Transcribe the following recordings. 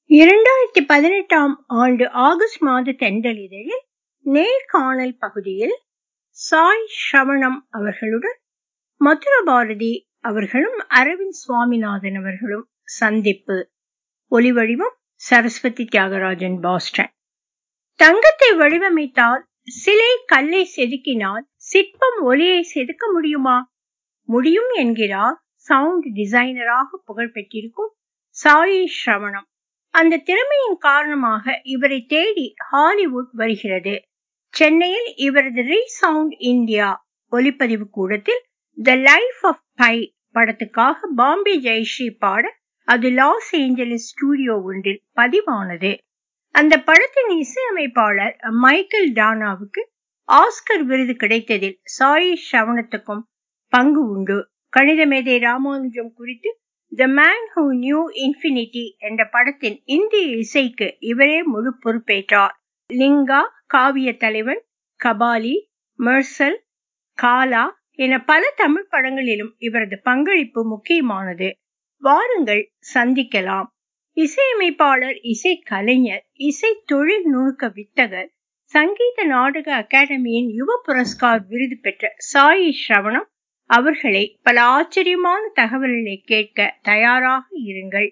இரண்டாயிரத்தி பதினெட்டாம் ஆண்டு ஆகஸ்ட் மாத தென்றலிதழில் நேர்காணல் பகுதியில் சாய் ஸ்ரவணம் அவர்களுடன் மதுர பாரதி அவர்களும் அரவிந்த் சுவாமிநாதன் அவர்களும் சந்திப்பு ஒலிவடிவம் சரஸ்வதி தியாகராஜன் பாஸ்டன் தங்கத்தை வடிவமைத்தால் சிலை கல்லை செதுக்கினால் சிற்பம் ஒலியை செதுக்க முடியுமா முடியும் என்கிறார் சவுண்ட் டிசைனராக புகழ் பெற்றிருக்கும் சாயி ஸ்ரவணம் அந்த திறமையின் காரணமாக இவரை தேடி ஹாலிவுட் வருகிறது சென்னையில் இவரது ரீசவுண்ட் இந்தியா ஒலிப்பதிவு கூடத்தில் த லைஃப் ஆஃப் பை படத்துக்காக பாம்பே ஜெயஸ்ரீ பாட அது லாஸ் ஏஞ்சலிஸ் ஸ்டூடியோ ஒன்றில் பதிவானது அந்த படத்தின் இசையமைப்பாளர் மைக்கேல் டானாவுக்கு ஆஸ்கர் விருது கிடைத்ததில் சாயி ஸ்ரவணத்துக்கும் பங்கு உண்டு கணித மேதை ராமானுஜம் குறித்து the man who knew infinity என்ற படத்தின் இந்திய இசைக்கு இவரே முழு பொறுப்பேற்றார் லிங்கா காவிய தலைவன் கபாலி மெர்சல் காலா என பல தமிழ் படங்களிலும் இவரது பங்களிப்பு முக்கியமானது வாருங்கள் சந்திக்கலாம் இசையமைப்பாளர் இசை கலைஞர் இசை தொழில் நுணுக்க வித்தகர் சங்கீத நாடக அகாடமியின் யுவ புரஸ்கார் விருது பெற்ற சாயி ஸ்ரவணம் அவர்களை பல ஆச்சரியமான தகவல்களை கேட்க தயாராக இருங்கள்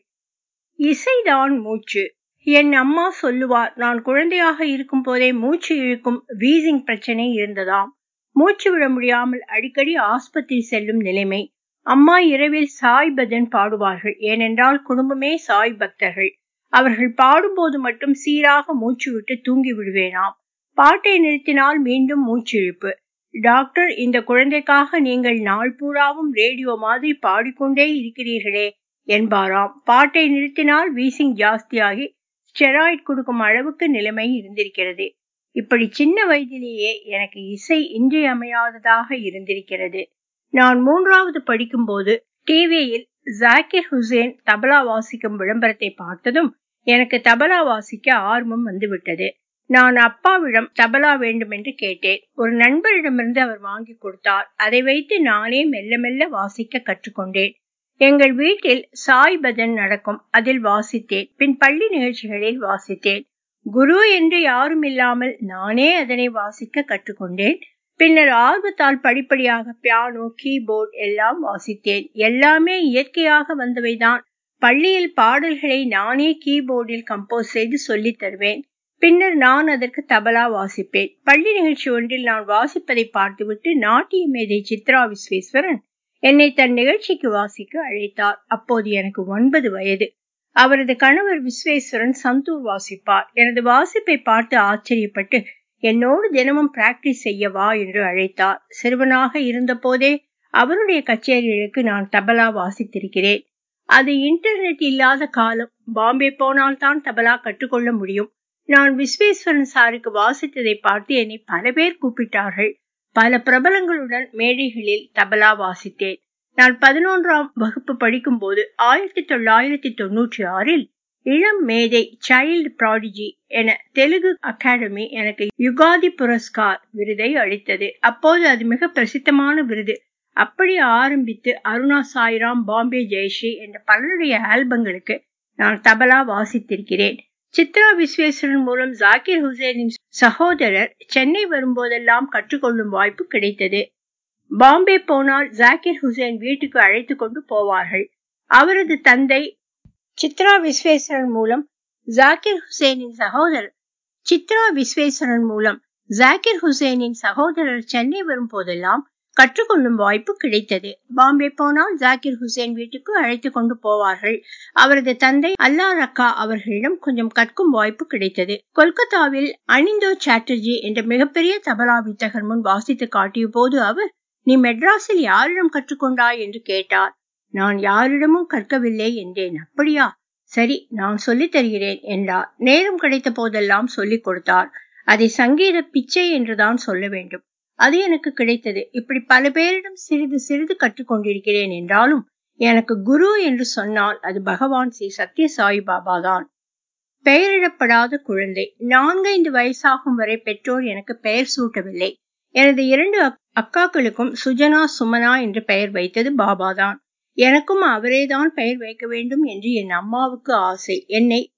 இசைதான் மூச்சு என் அம்மா சொல்லுவார் நான் குழந்தையாக இருக்கும் போதே மூச்சு இழுக்கும் வீசிங் பிரச்சனை இருந்ததாம் மூச்சு விட முடியாமல் அடிக்கடி ஆஸ்பத்திரி செல்லும் நிலைமை அம்மா இரவில் சாய் பஜன் பாடுவார்கள் ஏனென்றால் குடும்பமே சாய் பக்தர்கள் அவர்கள் பாடும்போது மட்டும் சீராக மூச்சு விட்டு தூங்கி விடுவேனாம் பாட்டை நிறுத்தினால் மீண்டும் மூச்சு இழுப்பு டாக்டர் இந்த குழந்தைக்காக நீங்கள் நாள் பூராவும் ரேடியோ மாதிரி பாடிக்கொண்டே இருக்கிறீர்களே என்பாராம் பாட்டை நிறுத்தினால் வீசிங் ஜாஸ்தியாகி ஸ்டெராய்ட் கொடுக்கும் அளவுக்கு நிலைமை இருந்திருக்கிறது இப்படி சின்ன வயதிலேயே எனக்கு இசை இன்றியமையாததாக இருந்திருக்கிறது நான் மூன்றாவது படிக்கும்போது டிவியில் ஜாக்கிர் ஹுசேன் தபலா வாசிக்கும் விளம்பரத்தை பார்த்ததும் எனக்கு தபலா வாசிக்க ஆர்வம் வந்துவிட்டது நான் அப்பாவிடம் தபலா வேண்டும் என்று கேட்டேன் ஒரு நண்பரிடமிருந்து அவர் வாங்கி கொடுத்தார் அதை வைத்து நானே மெல்ல மெல்ல வாசிக்க கற்றுக்கொண்டேன் எங்கள் வீட்டில் சாய் பஜன் நடக்கும் அதில் வாசித்தேன் பின் பள்ளி நிகழ்ச்சிகளில் வாசித்தேன் குரு என்று யாரும் இல்லாமல் நானே அதனை வாசிக்க கற்றுக்கொண்டேன் பின்னர் ஆர்வத்தால் படிப்படியாக பியானோ கீபோர்ட் எல்லாம் வாசித்தேன் எல்லாமே இயற்கையாக வந்தவைதான் பள்ளியில் பாடல்களை நானே கீபோர்டில் கம்போஸ் செய்து சொல்லித் தருவேன் பின்னர் நான் அதற்கு தபலா வாசிப்பேன் பள்ளி நிகழ்ச்சி ஒன்றில் நான் வாசிப்பதை பார்த்துவிட்டு நாட்டிய மேதை சித்ரா விஸ்வேஸ்வரன் என்னை தன் நிகழ்ச்சிக்கு வாசிக்க அழைத்தார் அப்போது எனக்கு ஒன்பது வயது அவரது கணவர் விஸ்வேஸ்வரன் சந்தூர் வாசிப்பார் எனது வாசிப்பை பார்த்து ஆச்சரியப்பட்டு என்னோடு தினமும் பிராக்டிஸ் செய்ய வா என்று அழைத்தார் சிறுவனாக இருந்த போதே அவருடைய கச்சேரிகளுக்கு நான் தபலா வாசித்திருக்கிறேன் அது இன்டர்நெட் இல்லாத காலம் பாம்பே போனால் தான் தபலா கற்றுக்கொள்ள முடியும் நான் விஸ்வேஸ்வரன் சாருக்கு வாசித்ததை பார்த்து என்னை பல பேர் கூப்பிட்டார்கள் பல பிரபலங்களுடன் மேடைகளில் தபலா வாசித்தேன் நான் பதினொன்றாம் வகுப்பு படிக்கும் போது ஆயிரத்தி தொள்ளாயிரத்தி தொன்னூற்றி ஆறில் இளம் மேதை சைல்டு ப்ராடிஜி என தெலுங்கு அகாடமி எனக்கு யுகாதி புரஸ்கார் விருதை அளித்தது அப்போது அது மிக பிரசித்தமான விருது அப்படி ஆரம்பித்து அருணா சாய்ராம் பாம்பே ஜெயஸ்ரீ என்ற பலருடைய ஆல்பங்களுக்கு நான் தபலா வாசித்திருக்கிறேன் சித்ரா விஸ்வேஸ்வரன் மூலம் ஜாகிர் ஹுசேனின் சகோதரர் சென்னை வரும்போதெல்லாம் கற்றுக்கொள்ளும் வாய்ப்பு கிடைத்தது பாம்பே போனால் ஜாகிர் ஹுசேன் வீட்டுக்கு அழைத்து கொண்டு போவார்கள் அவரது தந்தை சித்ரா விஸ்வேஸ்வரன் மூலம் ஜாகிர் ஹுசேனின் சகோதரர் சித்ரா விஸ்வேஸ்வரன் மூலம் ஜாகிர் ஹுசேனின் சகோதரர் சென்னை வரும் போதெல்லாம் கற்றுக்கொள்ளும் வாய்ப்பு கிடைத்தது பாம்பே போனால் ஜாகிர் ஹுசேன் வீட்டுக்கு அழைத்து கொண்டு போவார்கள் அவரது தந்தை அல்லா ரக்கா அவர்களிடம் கொஞ்சம் கற்கும் வாய்ப்பு கிடைத்தது கொல்கத்தாவில் அனிந்தோ சாட்டர்ஜி என்ற மிகப்பெரிய தபலா வித்தகர் முன் வாசித்து காட்டிய போது அவர் நீ மெட்ராஸில் யாரிடம் கற்றுக்கொண்டாய் என்று கேட்டார் நான் யாரிடமும் கற்கவில்லை என்றேன் அப்படியா சரி நான் சொல்லித் தருகிறேன் என்றார் நேரம் கிடைத்த போதெல்லாம் சொல்லிக் கொடுத்தார் அதை சங்கீத பிச்சை என்றுதான் சொல்ல வேண்டும் அது எனக்கு கிடைத்தது இப்படி பல பேரிடம் சிறிது சிறிது கற்றுக்கொண்டிருக்கிறேன் என்றாலும் எனக்கு குரு என்று சொன்னால் அது பகவான் ஸ்ரீ சத்ய சாய் பாபா தான் பெயரிடப்படாத குழந்தை நான்கைந்து வயசாகும் வரை பெற்றோர் எனக்கு பெயர் சூட்டவில்லை எனது இரண்டு அக்காக்களுக்கும் சுஜனா சுமனா என்று பெயர் வைத்தது பாபாதான் எனக்கும் அவரேதான் பெயர் வைக்க வேண்டும் என்று என் அம்மாவுக்கு ஆசை என்னை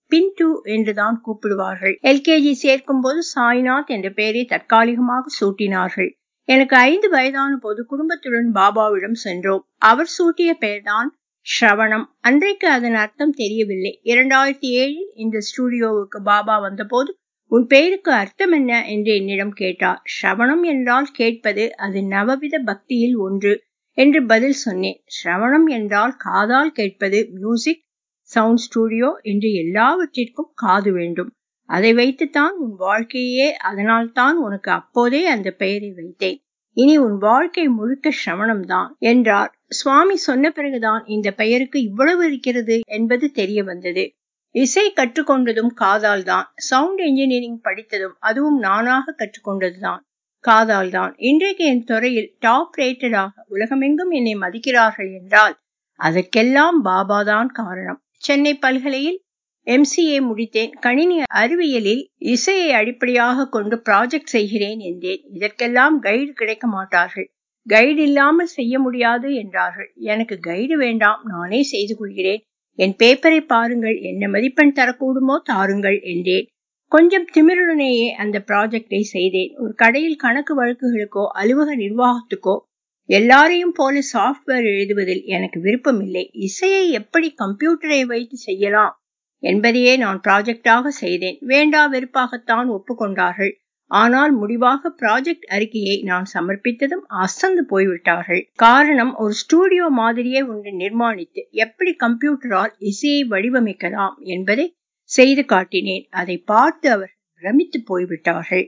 பின்டு என்றுதான் கூப்பிடுவார்கள் எல்கேஜி சேர்க்கும் போது சாய்நாத் என்ற பெயரை தற்காலிகமாக சூட்டினார்கள் எனக்கு ஐந்து வயதான போது குடும்பத்துடன் பாபாவிடம் சென்றோம் அவர் சூட்டிய பெயர்தான் ஸ்ரவணம் அன்றைக்கு அதன் அர்த்தம் தெரியவில்லை இரண்டாயிரத்தி ஏழில் இந்த ஸ்டுடியோவுக்கு பாபா வந்தபோது உன் பெயருக்கு அர்த்தம் என்ன என்று என்னிடம் கேட்டார் ஸ்ரவணம் என்றால் கேட்பது அது நவவித பக்தியில் ஒன்று என்று பதில் சொன்னேன் ஸ்ரவணம் என்றால் காதால் கேட்பது மியூசிக் சவுண்ட் ஸ்டுடியோ என்று எல்லாவற்றிற்கும் காது வேண்டும் அதை வைத்துத்தான் உன் வாழ்க்கையே அதனால் தான் உனக்கு அப்போதே அந்த பெயரை வைத்தேன் இனி உன் வாழ்க்கை முழுக்க சிரவணம் தான் என்றார் சுவாமி சொன்ன பிறகுதான் இந்த பெயருக்கு இவ்வளவு இருக்கிறது என்பது தெரிய வந்தது இசை கற்றுக்கொண்டதும் காதால் தான் சவுண்ட் இன்ஜினியரிங் படித்ததும் அதுவும் நானாக கற்றுக்கொண்டதுதான் காதால் தான் இன்றைக்கு என் துறையில் டாப் ரேட்டடாக உலகமெங்கும் என்னை மதிக்கிறார்கள் என்றால் அதற்கெல்லாம் பாபாதான் காரணம் சென்னை பல்கலையில் எம்சிஏ முடித்தேன் கணினி அறிவியலில் இசையை அடிப்படையாக கொண்டு ப்ராஜெக்ட் செய்கிறேன் என்றேன் இதற்கெல்லாம் கைடு கிடைக்க மாட்டார்கள் கைடு இல்லாமல் செய்ய முடியாது என்றார்கள் எனக்கு கைடு வேண்டாம் நானே செய்து கொள்கிறேன் என் பேப்பரை பாருங்கள் என்ன மதிப்பெண் தரக்கூடுமோ தாருங்கள் என்றேன் கொஞ்சம் திமிருடனேயே அந்த ப்ராஜெக்டை செய்தேன் ஒரு கடையில் கணக்கு வழக்குகளுக்கோ அலுவலக நிர்வாகத்துக்கோ எல்லாரையும் போல சாஃப்ட்வேர் எழுதுவதில் எனக்கு விருப்பமில்லை இசையை எப்படி கம்ப்யூட்டரை வைத்து செய்யலாம் என்பதையே நான் ப்ராஜெக்டாக செய்தேன் வேண்டா வெறுப்பாகத்தான் ஒப்புக்கொண்டார்கள் ஆனால் முடிவாக ப்ராஜெக்ட் அறிக்கையை நான் சமர்ப்பித்ததும் அசந்து போய்விட்டார்கள் காரணம் ஒரு ஸ்டூடியோ மாதிரியே ஒன்று நிர்மாணித்து எப்படி கம்ப்யூட்டரால் இசையை வடிவமைக்கலாம் என்பதை செய்து காட்டினேன் அதை பார்த்து அவர் பிரமித்து போய்விட்டார்கள்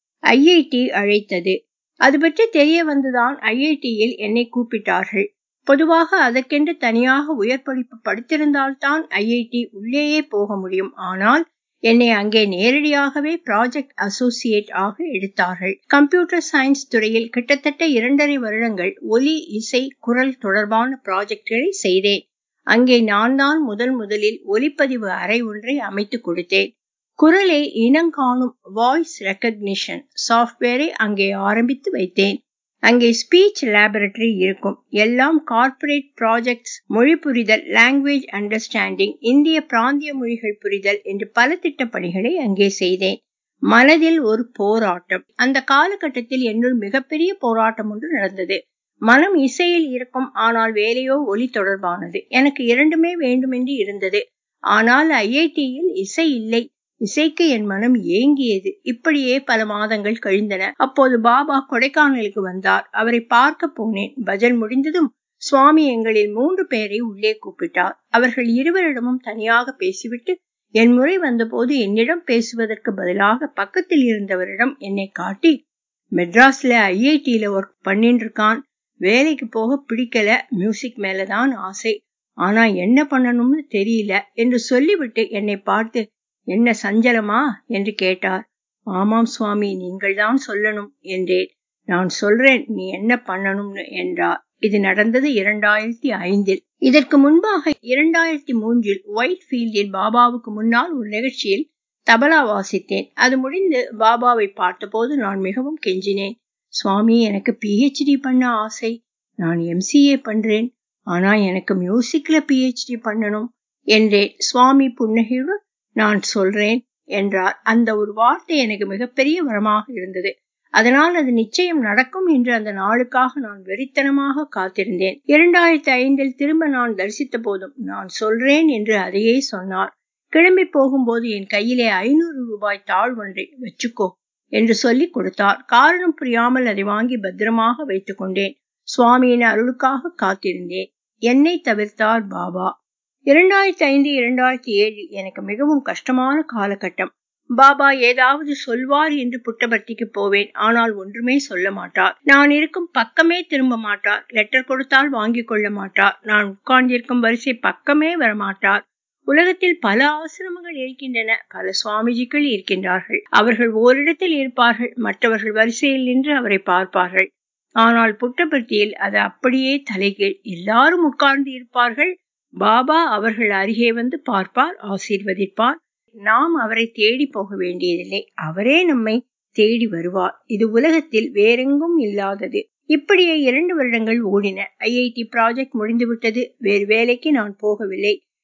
ஐஐடி அழைத்தது அது பற்றி தெரிய வந்துதான் ஐஐடியில் என்னை கூப்பிட்டார்கள் பொதுவாக அதற்கென்று தனியாக உயர் படிப்பு படித்திருந்தால்தான் ஐஐடி உள்ளேயே போக முடியும் ஆனால் என்னை அங்கே நேரடியாகவே ப்ராஜெக்ட் அசோசியேட் ஆக எடுத்தார்கள் கம்ப்யூட்டர் சயின்ஸ் துறையில் கிட்டத்தட்ட இரண்டரை வருடங்கள் ஒலி இசை குரல் தொடர்பான ப்ராஜெக்ட்களை செய்தேன் அங்கே நான் தான் முதல் முதலில் ஒலிப்பதிவு அறை ஒன்றை அமைத்து கொடுத்தேன் குரலை இனங்காணும் வாய்ஸ் ரெக்கக்னிஷன் சாஃப்ட்வேரை அங்கே ஆரம்பித்து வைத்தேன் அங்கே ஸ்பீச் லேபரட்டரி இருக்கும் எல்லாம் கார்ப்பரேட் ப்ராஜெக்ட்ஸ் மொழி புரிதல் லாங்குவேஜ் அண்டர்ஸ்டாண்டிங் இந்திய பிராந்திய மொழிகள் புரிதல் என்று பல திட்ட பணிகளை அங்கே செய்தேன் மனதில் ஒரு போராட்டம் அந்த காலகட்டத்தில் என்னுள் மிகப்பெரிய போராட்டம் ஒன்று நடந்தது மனம் இசையில் இருக்கும் ஆனால் வேலையோ ஒலி தொடர்பானது எனக்கு இரண்டுமே வேண்டுமென்று இருந்தது ஆனால் ஐஐடியில் இசை இல்லை இசைக்கு என் மனம் ஏங்கியது இப்படியே பல மாதங்கள் கழிந்தன அப்போது பாபா கொடைக்கானலுக்கு வந்தார் அவரை பார்க்க போனேன் பஜன் முடிந்ததும் சுவாமி எங்களில் மூன்று பேரை உள்ளே கூப்பிட்டார் அவர்கள் இருவரிடமும் தனியாக பேசிவிட்டு என் முறை வந்தபோது என்னிடம் பேசுவதற்கு பதிலாக பக்கத்தில் இருந்தவரிடம் என்னை காட்டி மெட்ராஸ்ல ஐஐடியில ஒர்க் பண்ணிட்டு இருக்கான் வேலைக்கு போக பிடிக்கல மியூசிக் மேலதான் ஆசை ஆனா என்ன பண்ணணும்னு தெரியல என்று சொல்லிவிட்டு என்னை பார்த்து என்ன சஞ்சலமா என்று கேட்டார் ஆமாம் சுவாமி நீங்கள் தான் சொல்லணும் என்றேன் நான் சொல்றேன் நீ என்ன பண்ணணும்னு என்றார் இது நடந்தது இரண்டாயிரத்தி ஐந்தில் இதற்கு முன்பாக இரண்டாயிரத்தி மூன்றில் ஒயிட் ஃபீல்டில் பாபாவுக்கு முன்னால் ஒரு நிகழ்ச்சியில் தபலா வாசித்தேன் அது முடிந்து பாபாவை பார்த்தபோது நான் மிகவும் கெஞ்சினேன் சுவாமி எனக்கு பிஹெச்டி பண்ண ஆசை நான் எம்சிஏ பண்றேன் ஆனா எனக்கு மியூசிக்ல பிஹெச்டி பண்ணணும் என்றேன் சுவாமி புன்னகையுடன் நான் சொல்றேன் என்றார் அந்த ஒரு வார்த்தை எனக்கு மிகப்பெரிய வரமாக இருந்தது அதனால் அது நிச்சயம் நடக்கும் என்று அந்த நாளுக்காக நான் வெறித்தனமாக காத்திருந்தேன் இரண்டாயிரத்தி ஐந்தில் திரும்ப நான் தரிசித்த போதும் நான் சொல்றேன் என்று அதையே சொன்னார் கிளம்பி போகும்போது என் கையிலே ஐநூறு ரூபாய் தாழ் ஒன்றை வச்சுக்கோ என்று சொல்லி கொடுத்தார் காரணம் புரியாமல் அதை வாங்கி பத்திரமாக வைத்துக் கொண்டேன் சுவாமியின் அருளுக்காக காத்திருந்தேன் என்னை தவிர்த்தார் பாபா இரண்டாயிரத்தி ஐந்து இரண்டாயிரத்தி ஏழில் எனக்கு மிகவும் கஷ்டமான காலகட்டம் பாபா ஏதாவது சொல்வார் என்று புட்டபர்த்திக்கு போவேன் ஆனால் ஒன்றுமே சொல்ல மாட்டார் நான் இருக்கும் பக்கமே திரும்ப மாட்டார் லெட்டர் கொடுத்தால் வாங்கிக் கொள்ள மாட்டார் நான் உட்கார்ந்திருக்கும் வரிசை பக்கமே வரமாட்டார் உலகத்தில் பல ஆசிரமங்கள் இருக்கின்றன பல சுவாமிஜிகள் இருக்கின்றார்கள் அவர்கள் ஓரிடத்தில் இருப்பார்கள் மற்றவர்கள் வரிசையில் நின்று அவரை பார்ப்பார்கள் ஆனால் புட்டபர்த்தியில் அது அப்படியே தலைகீழ் எல்லாரும் உட்கார்ந்து இருப்பார்கள் பாபா அவர்கள் அருகே வந்து பார்ப்பார் ஆசீர்வதிப்பார் நாம் அவரை தேடி போக வேண்டியதில்லை அவரே நம்மை தேடி வருவார் இது உலகத்தில் வேறெங்கும் இல்லாதது இப்படியே இரண்டு வருடங்கள் ஓடின ஐஐடி ப்ராஜெக்ட் முடிந்துவிட்டது வேறு வேலைக்கு நான் போகவில்லை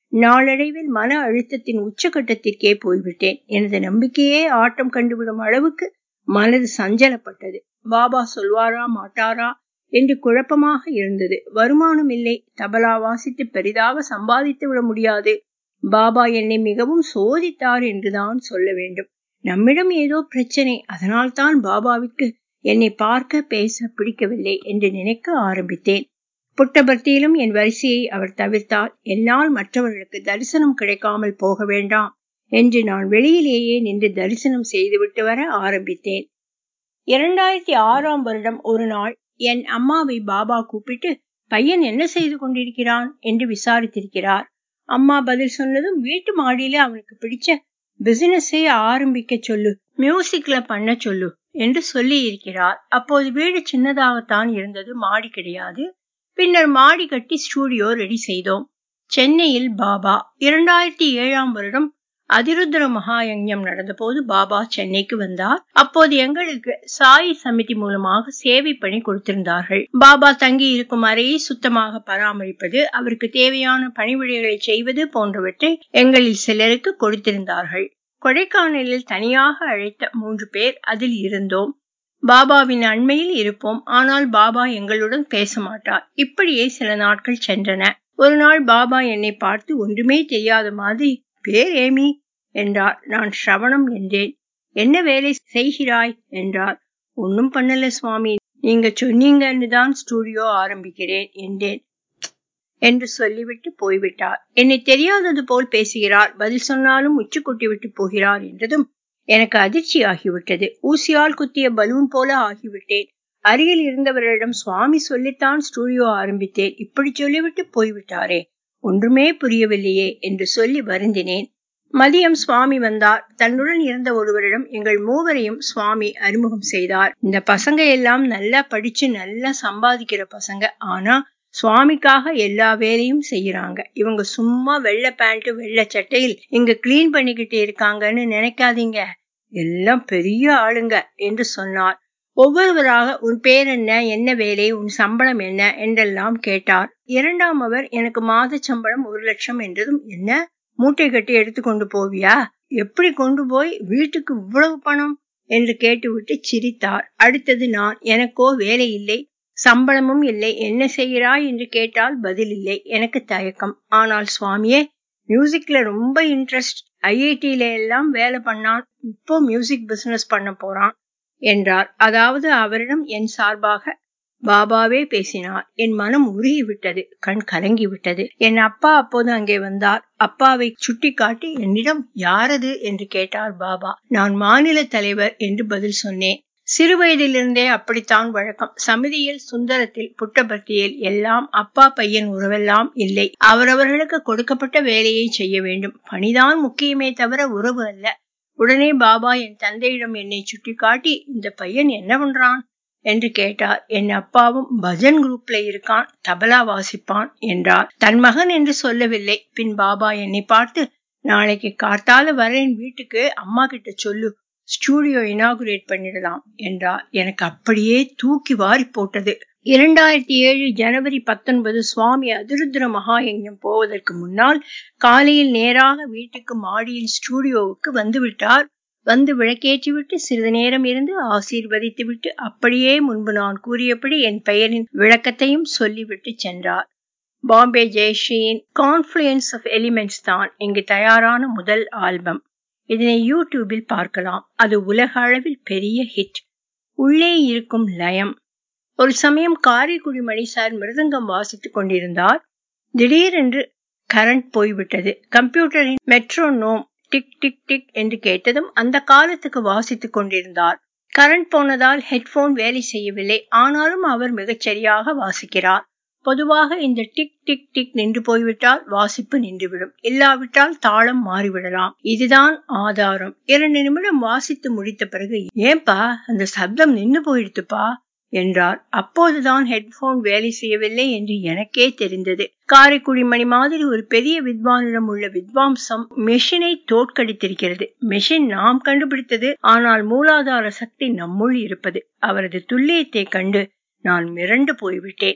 நாளடைவில் மன அழுத்தத்தின் உச்சகட்டத்திற்கே போய்விட்டேன் எனது நம்பிக்கையே ஆட்டம் கண்டுவிடும் அளவுக்கு மனது சஞ்சலப்பட்டது பாபா சொல்வாரா மாட்டாரா என்று குழப்பமாக இருந்தது வருமானம் இல்லை தபலா வாசித்து பெரிதாக சம்பாதித்து விட முடியாது பாபா என்னை மிகவும் சோதித்தார் என்றுதான் சொல்ல வேண்டும் நம்மிடம் ஏதோ பிரச்சனை அதனால்தான் பாபாவிற்கு என்னை பார்க்க பேச பிடிக்கவில்லை என்று நினைக்க ஆரம்பித்தேன் புட்டபர்த்தியிலும் என் வரிசையை அவர் தவிர்த்தால் என்னால் மற்றவர்களுக்கு தரிசனம் கிடைக்காமல் போக வேண்டாம் என்று நான் வெளியிலேயே நின்று தரிசனம் செய்துவிட்டு வர ஆரம்பித்தேன் இரண்டாயிரத்தி ஆறாம் வருடம் ஒரு நாள் என் அம்மாவை பாபா கூப்பிட்டு பையன் என்ன செய்து கொண்டிருக்கிறான் என்று விசாரித்திருக்கிறார் அம்மா பதில் சொன்னதும் வீட்டு மாடியில அவனுக்கு பிடிச்ச பிசினஸை ஆரம்பிக்க சொல்லு மியூசிக்ல பண்ண சொல்லு என்று சொல்லி இருக்கிறார் அப்போது வீடு சின்னதாகத்தான் இருந்தது மாடி கிடையாது பின்னர் மாடி கட்டி ஸ்டூடியோ ரெடி செய்தோம் சென்னையில் பாபா இரண்டாயிரத்தி ஏழாம் வருடம் அதிருத்ர மகாயஜம் நடந்தபோது பாபா சென்னைக்கு வந்தார் அப்போது எங்களுக்கு சாய் சமிதி மூலமாக சேவை பணி கொடுத்திருந்தார்கள் பாபா தங்கி இருக்கும் அறையை சுத்தமாக பராமரிப்பது அவருக்கு தேவையான பணிவிடைகளை செய்வது போன்றவற்றை எங்களில் சிலருக்கு கொடுத்திருந்தார்கள் கொடைக்கானலில் தனியாக அழைத்த மூன்று பேர் அதில் இருந்தோம் பாபாவின் அண்மையில் இருப்போம் ஆனால் பாபா எங்களுடன் பேச மாட்டார் இப்படியே சில நாட்கள் சென்றன ஒரு நாள் பாபா என்னை பார்த்து ஒன்றுமே தெரியாத மாதிரி பேர் ஏமி என்றார் நான் ஸ்ரவணம் என்றேன் என்ன வேலை செய்கிறாய் என்றார் ஒன்னும் பண்ணல சுவாமி நீங்க சொன்னீங்கன்னு தான் ஸ்டூடியோ ஆரம்பிக்கிறேன் என்றேன் என்று சொல்லிவிட்டு போய்விட்டார் என்னை தெரியாதது போல் பேசுகிறார் பதில் சொன்னாலும் உச்சி கொட்டி விட்டு போகிறார் என்றதும் எனக்கு அதிர்ச்சி ஆகிவிட்டது ஊசியால் குத்திய பலூன் போல ஆகிவிட்டேன் அருகில் இருந்தவரிடம் சுவாமி சொல்லித்தான் ஸ்டூடியோ ஆரம்பித்தேன் இப்படி சொல்லிவிட்டு போய்விட்டாரே ஒன்றுமே புரியவில்லையே என்று சொல்லி வருந்தினேன் மதியம் சுவாமி வந்தார் தன்னுடன் இருந்த ஒருவரிடம் எங்கள் மூவரையும் சுவாமி அறிமுகம் செய்தார் இந்த பசங்க எல்லாம் நல்லா படிச்சு நல்லா சம்பாதிக்கிற பசங்க ஆனா சுவாமிக்காக எல்லா வேலையும் செய்யறாங்க இவங்க சும்மா வெள்ளை பேண்ட் வெள்ளை சட்டையில் இங்க கிளீன் பண்ணிக்கிட்டு இருக்காங்கன்னு நினைக்காதீங்க எல்லாம் பெரிய ஆளுங்க என்று சொன்னார் ஒவ்வொருவராக உன் பேர் என்ன என்ன வேலை உன் சம்பளம் என்ன என்றெல்லாம் கேட்டார் இரண்டாம் அவர் எனக்கு மாத சம்பளம் ஒரு லட்சம் என்றதும் என்ன மூட்டை கட்டி எடுத்து கொண்டு போவியா எப்படி கொண்டு போய் வீட்டுக்கு இவ்வளவு பணம் என்று கேட்டுவிட்டு சிரித்தார் அடுத்தது நான் எனக்கோ வேலை இல்லை சம்பளமும் இல்லை என்ன செய்கிறாய் என்று கேட்டால் பதில் இல்லை எனக்கு தயக்கம் ஆனால் சுவாமியே மியூசிக்ல ரொம்ப இன்ட்ரெஸ்ட் ஐஐடியில எல்லாம் வேலை பண்ணான் இப்போ மியூசிக் பிசினஸ் பண்ண போறான் என்றார் அதாவது அவரிடம் என் சார்பாக பாபாவே பேசினார் என் மனம் உருகி விட்டது கண் கலங்கி விட்டது என் அப்பா அப்போது அங்கே வந்தார் அப்பாவை சுட்டி காட்டி என்னிடம் யாரது என்று கேட்டார் பாபா நான் மாநில தலைவர் என்று பதில் சொன்னேன் சிறுவயதிலிருந்தே அப்படித்தான் வழக்கம் சமிதியில் சுந்தரத்தில் புட்டபர்த்தியில் எல்லாம் அப்பா பையன் உறவெல்லாம் இல்லை அவரவர்களுக்கு கொடுக்கப்பட்ட வேலையை செய்ய வேண்டும் பணிதான் முக்கியமே தவிர உறவு அல்ல உடனே பாபா என் தந்தையிடம் என்னை சுட்டிக்காட்டி இந்த பையன் என்ன பண்றான் என்று கேட்டார் என் அப்பாவும் பஜன் குரூப்ல இருக்கான் தபலா வாசிப்பான் என்றார் தன் மகன் என்று சொல்லவில்லை பின் பாபா என்னை பார்த்து நாளைக்கு கார்த்தால வரேன் வீட்டுக்கு அம்மா கிட்ட சொல்லு ஸ்டூடியோ இனாகுரேட் பண்ணிடலாம் என்றார் எனக்கு அப்படியே தூக்கி வாரி போட்டது இரண்டாயிரத்தி ஏழு ஜனவரி பத்தொன்பது சுவாமி அதிருத்ர மகாயஜம் போவதற்கு முன்னால் காலையில் நேராக வீட்டுக்கு மாடியில் ஸ்டூடியோவுக்கு வந்து விட்டார் வந்து விளக்கேற்றிவிட்டு சிறிது நேரம் இருந்து ஆசீர்வதித்து விட்டு அப்படியே முன்பு நான் கூறியபடி என் பெயரின் விளக்கத்தையும் சொல்லிவிட்டு சென்றார் பாம்பே ஜெயஸ்ரீயின் கான்ஃபுளுயன்ஸ் ஆஃப் எலிமெண்ட்ஸ் தான் இங்கு தயாரான முதல் ஆல்பம் இதனை யூடியூபில் பார்க்கலாம் அது உலக அளவில் பெரிய ஹிட் உள்ளே இருக்கும் லயம் ஒரு சமயம் காரைக்குடி மணி சார் மிருதங்கம் வாசித்துக் கொண்டிருந்தார் திடீரென்று கரண்ட் போய்விட்டது கம்ப்யூட்டரின் மெட்ரோனோம் டிக் டிக் டிக் என்று கேட்டதும் அந்த காலத்துக்கு வாசித்துக் கொண்டிருந்தார் கரண்ட் போனதால் ஹெட்போன் வேலை செய்யவில்லை ஆனாலும் அவர் மிகச்சரியாக வாசிக்கிறார் பொதுவாக இந்த டிக் டிக் டிக் நின்று போய்விட்டால் வாசிப்பு நின்றுவிடும் இல்லாவிட்டால் தாளம் மாறிவிடலாம் இதுதான் ஆதாரம் இரண்டு நிமிடம் வாசித்து முடித்த பிறகு ஏன்பா அந்த சப்தம் நின்னு போயிடுத்துப்பா என்றார் அப்போதுதான் ஹெட்போன் வேலை செய்யவில்லை என்று எனக்கே தெரிந்தது காரைக்குடி மணி மாதிரி ஒரு பெரிய வித்வானிடம் உள்ள வித்வாம்சம் மெஷினை தோற்கடித்திருக்கிறது மெஷின் நாம் கண்டுபிடித்தது ஆனால் மூலாதார சக்தி நம்முள் இருப்பது அவரது துல்லியத்தை கண்டு நான் மிரண்டு போய்விட்டேன்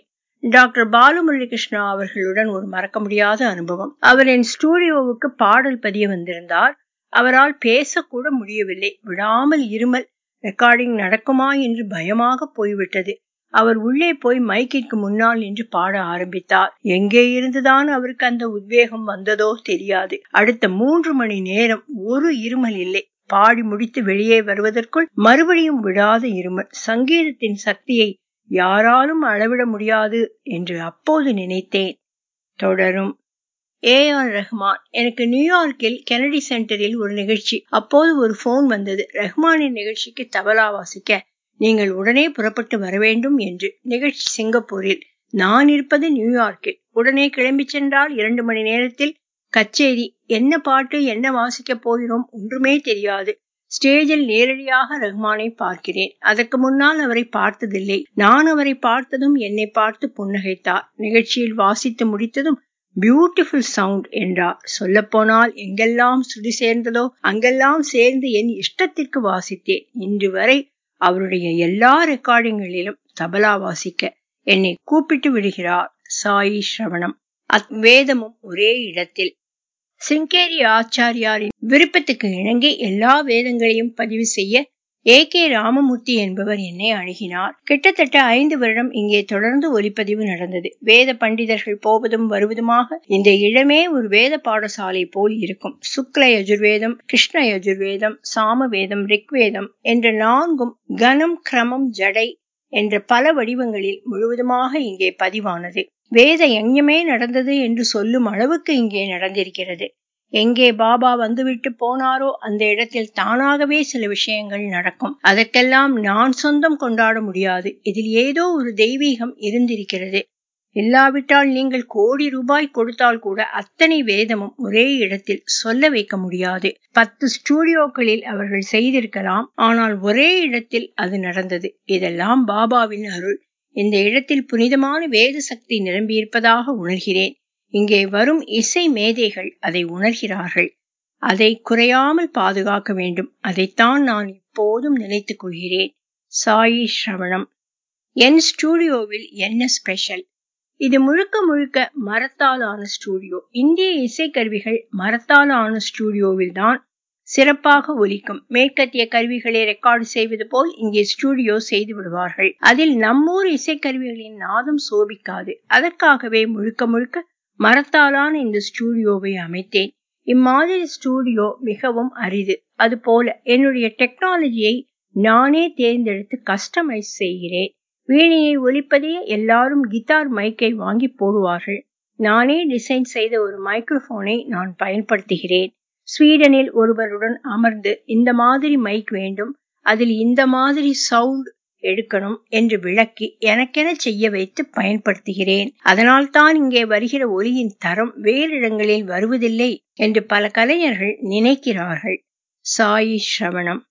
டாக்டர் பாலுமுரளிகிருஷ்ணா அவர்களுடன் ஒரு மறக்க முடியாத அனுபவம் அவர் என் ஸ்டூடியோவுக்கு பாடல் பதிய வந்திருந்தார் அவரால் பேசக்கூட முடியவில்லை விடாமல் இருமல் ரெக்கார்டிங் நடக்குமா என்று பயமாக போய்விட்டது அவர் உள்ளே போய் மைக்கிற்கு முன்னால் நின்று பாட ஆரம்பித்தார் எங்கே இருந்துதான் அவருக்கு அந்த உத்வேகம் வந்ததோ தெரியாது அடுத்த மூன்று மணி நேரம் ஒரு இருமல் இல்லை பாடி முடித்து வெளியே வருவதற்குள் மறுபடியும் விடாத இருமல் சங்கீதத்தின் சக்தியை யாராலும் அளவிட முடியாது என்று அப்போது நினைத்தேன் தொடரும் ஏ ஆர் ரஹ்மான் எனக்கு நியூயார்க்கில் கெனடி சென்டரில் ஒரு நிகழ்ச்சி அப்போது ஒரு போன் வந்தது ரஹ்மானின் நிகழ்ச்சிக்கு தபலா வாசிக்க நீங்கள் உடனே புறப்பட்டு வர வேண்டும் என்று நிகழ்ச்சி சிங்கப்பூரில் நான் இருப்பது நியூயார்க்கில் உடனே கிளம்பி சென்றால் இரண்டு மணி நேரத்தில் கச்சேரி என்ன பாட்டு என்ன வாசிக்கப் போகிறோம் ஒன்றுமே தெரியாது ஸ்டேஜில் நேரடியாக ரஹ்மானை பார்க்கிறேன் அதற்கு முன்னால் அவரை பார்த்ததில்லை நான் அவரை பார்த்ததும் என்னை பார்த்து புன்னகைத்தார் நிகழ்ச்சியில் வாசித்து முடித்ததும் பியூட்டிஃபுல் சவுண்ட் என்றார் சொல்லப்போனால் எங்கெல்லாம் சுடி சேர்ந்ததோ அங்கெல்லாம் சேர்ந்து என் இஷ்டத்திற்கு வாசித்தேன் இன்று வரை அவருடைய எல்லா ரெக்கார்டிங்களிலும் தபலா வாசிக்க என்னை கூப்பிட்டு விடுகிறார் சாயி ஸ்ரவணம் அத்வேதமும் ஒரே இடத்தில் சிங்கேரி ஆச்சாரியாரின் விருப்பத்துக்கு இணங்கி எல்லா வேதங்களையும் பதிவு செய்ய ஏ கே ராமமூர்த்தி என்பவர் என்னை அணுகினார் கிட்டத்தட்ட ஐந்து வருடம் இங்கே தொடர்ந்து ஒலிப்பதிவு நடந்தது வேத பண்டிதர்கள் போவதும் வருவதுமாக இந்த இடமே ஒரு வேத பாடசாலை போல் இருக்கும் சுக்ல யஜுர்வேதம் கிருஷ்ண யஜுர்வேதம் சாம வேதம் ரிக்வேதம் என்ற நான்கும் கனம் கிரமம் ஜடை என்ற பல வடிவங்களில் முழுவதுமாக இங்கே பதிவானது வேத யஞமே நடந்தது என்று சொல்லும் அளவுக்கு இங்கே நடந்திருக்கிறது எங்கே பாபா வந்துவிட்டு போனாரோ அந்த இடத்தில் தானாகவே சில விஷயங்கள் நடக்கும் அதற்கெல்லாம் நான் சொந்தம் கொண்டாட முடியாது இதில் ஏதோ ஒரு தெய்வீகம் இருந்திருக்கிறது இல்லாவிட்டால் நீங்கள் கோடி ரூபாய் கொடுத்தால் கூட அத்தனை வேதமும் ஒரே இடத்தில் சொல்ல வைக்க முடியாது பத்து ஸ்டூடியோக்களில் அவர்கள் செய்திருக்கலாம் ஆனால் ஒரே இடத்தில் அது நடந்தது இதெல்லாம் பாபாவின் அருள் இந்த இடத்தில் புனிதமான வேத சக்தி நிரம்பியிருப்பதாக உணர்கிறேன் இங்கே வரும் இசை மேதைகள் அதை உணர்கிறார்கள் அதை குறையாமல் பாதுகாக்க வேண்டும் அதைத்தான் நான் எப்போதும் நினைத்துக் கொள்கிறேன் சாயி ஸ்ரவணம் என் ஸ்டூடியோவில் என்ன ஸ்பெஷல் இது முழுக்க முழுக்க மரத்தால் ஆன ஸ்டூடியோ இந்திய இசைக்கருவிகள் மரத்தால் ஆன ஸ்டூடியோவில் தான் சிறப்பாக ஒலிக்கும் மேற்கத்திய கருவிகளை ரெக்கார்டு செய்வது போல் இங்கே ஸ்டூடியோ செய்து விடுவார்கள் அதில் நம்மூர் இசைக்கருவிகளின் நாதம் சோபிக்காது அதற்காகவே முழுக்க முழுக்க மரத்தாலான இந்த ஸ்டூடியோவை அமைத்தேன் இம்மாதிரி ஸ்டூடியோ மிகவும் அரிது அதுபோல என்னுடைய டெக்னாலஜியை நானே தேர்ந்தெடுத்து கஸ்டமைஸ் செய்கிறேன் வீணையை ஒலிப்பதே எல்லாரும் கிட்டார் மைக்கை வாங்கி போடுவார்கள் நானே டிசைன் செய்த ஒரு மைக்ரோஃபோனை நான் பயன்படுத்துகிறேன் ஸ்வீடனில் ஒருவருடன் அமர்ந்து இந்த மாதிரி மைக் வேண்டும் அதில் இந்த மாதிரி சவுண்ட் எடுக்கணும் என்று விளக்கி எனக்கென செய்ய வைத்து பயன்படுத்துகிறேன் அதனால் தான் இங்கே வருகிற ஒலியின் தரம் வேறு இடங்களில் வருவதில்லை என்று பல கலைஞர்கள் நினைக்கிறார்கள் சாயி ஸ்ரவணம்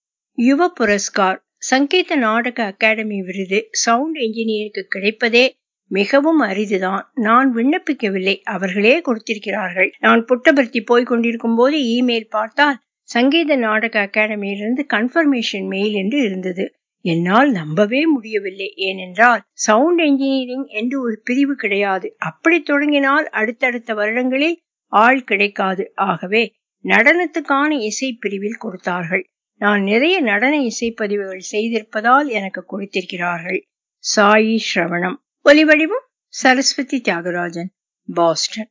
யுவ புரஸ்கார் சங்கீத நாடக அகாடமி விருது சவுண்ட் இன்ஜினியருக்கு கிடைப்பதே மிகவும் அரிதுதான் நான் விண்ணப்பிக்கவில்லை அவர்களே கொடுத்திருக்கிறார்கள் நான் புட்டபர்த்தி போய் கொண்டிருக்கும் போது இமெயில் பார்த்தால் சங்கீத நாடக அகாடமியிலிருந்து கன்ஃபர்மேஷன் மெயில் என்று இருந்தது என்னால் நம்பவே முடியவில்லை ஏனென்றால் சவுண்ட் என்ஜினியரிங் என்று ஒரு பிரிவு கிடையாது அப்படி தொடங்கினால் அடுத்தடுத்த வருடங்களில் ஆள் கிடைக்காது ஆகவே நடனத்துக்கான இசை பிரிவில் கொடுத்தார்கள் நான் நிறைய நடன இசைப்பதிவுகள் செய்திருப்பதால் எனக்கு கொடுத்திருக்கிறார்கள் சாயி ஸ்ரவணம் ஒலிவடிவம் சரஸ்வதி தியாகராஜன் பாஸ்டன்